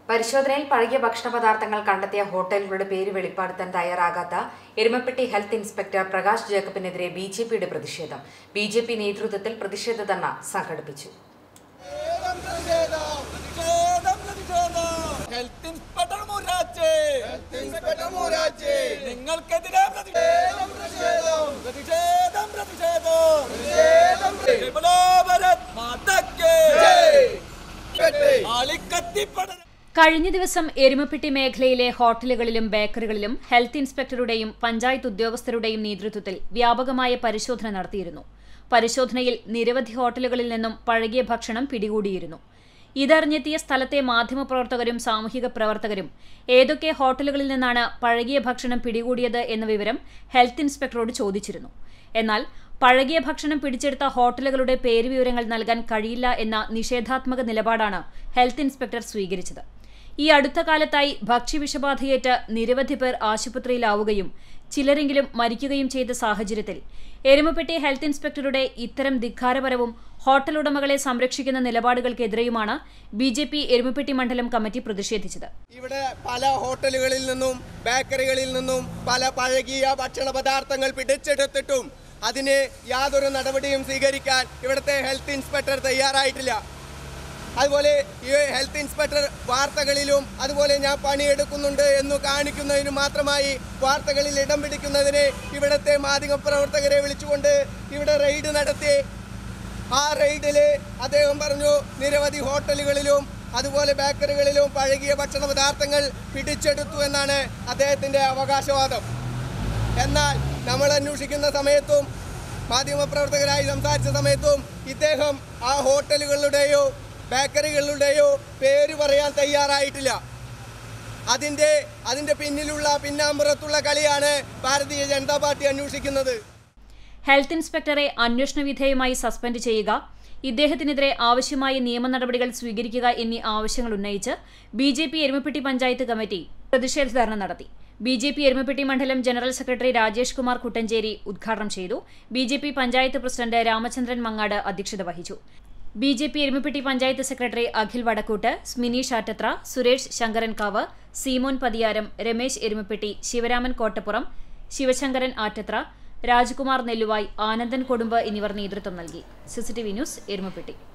പരിശോധനയിൽ പഴകിയ ഭക്ഷണ പദാർത്ഥങ്ങൾ കണ്ടെത്തിയ ഹോട്ടലുകളുടെ പേര് വെളിപ്പെടുത്താൻ തയ്യാറാകാത്ത എരുമപ്പെട്ടി ഹെൽത്ത് ഇൻസ്പെക്ടർ പ്രകാശ് ജേക്കബിനെതിരെ ബി ജെ പിയുടെ പ്രതിഷേധം ബി ജെ പി നേതൃത്വത്തിൽ പ്രതിഷേധ ധർണ സംഘടിപ്പിച്ചു ഹെൽത്ത് ഇൻസ്പെക്ടർ മുരാജ് നിങ്ങൾക്കെതിരെ പ്രതിഷേധം പ്രതിഷേധം പ്രതിഷേധം ജയ് ബോലോ ഭാരത് മാതയ്ക്ക് ആളിക്കത്തിപ്പട കഴിഞ്ഞ ദിവസം എരുമപ്പെട്ടി മേഖലയിലെ ഹോട്ടലുകളിലും ബേക്കറികളിലും ഹെൽത്ത് ഇൻസ്പെക്ടറുടെയും പഞ്ചായത്ത് ഉദ്യോഗസ്ഥരുടെയും നേതൃത്വത്തിൽ വ്യാപകമായ പരിശോധന നടത്തിയിരുന്നു പരിശോധനയിൽ നിരവധി ഹോട്ടലുകളിൽ നിന്നും പഴകിയ ഭക്ഷണം പിടികൂടിയിരുന്നു ഇതറിഞ്ഞെത്തിയ സ്ഥലത്തെ മാധ്യമപ്രവർത്തകരും സാമൂഹിക പ്രവർത്തകരും ഏതൊക്കെ ഹോട്ടലുകളിൽ നിന്നാണ് പഴകിയ ഭക്ഷണം പിടികൂടിയത് എന്ന വിവരം ഹെൽത്ത് ഇൻസ്പെക്ടറോട് ചോദിച്ചിരുന്നു എന്നാൽ പഴകിയ ഭക്ഷണം പിടിച്ചെടുത്ത ഹോട്ടലുകളുടെ പേരുവിവരങ്ങൾ നൽകാൻ കഴിയില്ല എന്ന നിഷേധാത്മക നിലപാടാണ് ഹെൽത്ത് ഇൻസ്പെക്ടർ സ്വീകരിച്ചത് ഈ അടുത്ത കാലത്തായി ഭക്ഷ്യവിഷബാധയേറ്റ് നിരവധി പേർ ആശുപത്രിയിലാവുകയും ചിലരെങ്കിലും മരിക്കുകയും ചെയ്ത സാഹചര്യത്തിൽ എരുമപ്പെട്ടി ഹെൽത്ത് ഇൻസ്പെക്ടറുടെ ഇത്തരം ധിക്കാരപരവും ഹോട്ടൽ ഉടമകളെ സംരക്ഷിക്കുന്ന നിലപാടുകൾക്കെതിരെയുമാണ് ബി ജെ പി എരുമപ്പെട്ടി മണ്ഡലം കമ്മിറ്റി പ്രതിഷേധിച്ചത് ഇവിടെ പല ഹോട്ടലുകളിൽ നിന്നും ബേക്കറികളിൽ നിന്നും പല പഴകിയ ഭക്ഷണ പദാർത്ഥങ്ങൾ പിടിച്ചെടുത്തിട്ടും അതിന് യാതൊരു നടപടിയും സ്വീകരിക്കാൻ ഇവിടുത്തെ ഹെൽത്ത് ഇൻസ്പെക്ടർ തയ്യാറായിട്ടില്ല അതുപോലെ ഈ ഹെൽത്ത് ഇൻസ്പെക്ടർ വാർത്തകളിലും അതുപോലെ ഞാൻ പണിയെടുക്കുന്നുണ്ട് എന്ന് കാണിക്കുന്നതിന് മാത്രമായി വാർത്തകളിൽ ഇടം പിടിക്കുന്നതിന് ഇവിടുത്തെ മാധ്യമപ്രവർത്തകരെ വിളിച്ചുകൊണ്ട് ഇവിടെ റെയ്ഡ് നടത്തി ആ റെയ്ഡിൽ അദ്ദേഹം പറഞ്ഞു നിരവധി ഹോട്ടലുകളിലും അതുപോലെ ബേക്കറികളിലും പഴകിയ ഭക്ഷണ പദാർത്ഥങ്ങൾ പിടിച്ചെടുത്തു എന്നാണ് അദ്ദേഹത്തിൻ്റെ അവകാശവാദം എന്നാൽ നമ്മൾ അന്വേഷിക്കുന്ന സമയത്തും മാധ്യമപ്രവർത്തകരായി സംസാരിച്ച സമയത്തും ഇദ്ദേഹം ആ ഹോട്ടലുകളുടെയോ ബേക്കറികളുടെയോ പേര് പറയാൻ തയ്യാറായിട്ടില്ല അതിൻ്റെ അതിൻ്റെ പിന്നിലുള്ള പിന്നാമ്പുറത്തുള്ള കളിയാണ് ഭാരതീയ ജനതാ പാർട്ടി അന്വേഷിക്കുന്നത് ഹെൽത്ത് ഇൻസ്പെക്ടറെ അന്വേഷണ വിധേയമായി സസ്പെൻഡ് ചെയ്യുക ഇദ്ദേഹത്തിനെതിരെ ആവശ്യമായ നിയമ നടപടികൾ സ്വീകരിക്കുക എന്നീ ആവശ്യങ്ങൾ ഉന്നയിച്ച് B J P Erumapetty panchayat committee പ്രതിഷേധ ധർണ നടത്തി ബി ജെ പി എരുമപ്പെട്ടി മണ്ഡലം ജനറൽ സെക്രട്ടറി രാജേഷ് കുമാർ കുട്ടഞ്ചേരി ഉദ്ഘാടനം ചെയ്തു B J P panchayat president Ramachandran Mangad അധ്യക്ഷത വഹിച്ചു B J P Erumapetty panchayat secretary Akhil Vadakkoot Smini Shattathra Suresh Sankarankavu Seemon Pathiyaram Ramesh Erumapetty Sivaraman Kottappuram Sivasankaran Attathra Rajkumar Nelluvai Anandan Kodumbu എന്നിവർ നേതൃത്വം നൽകി സിസിടിവി ന്യൂസ് എരുമപ്പെട്ടി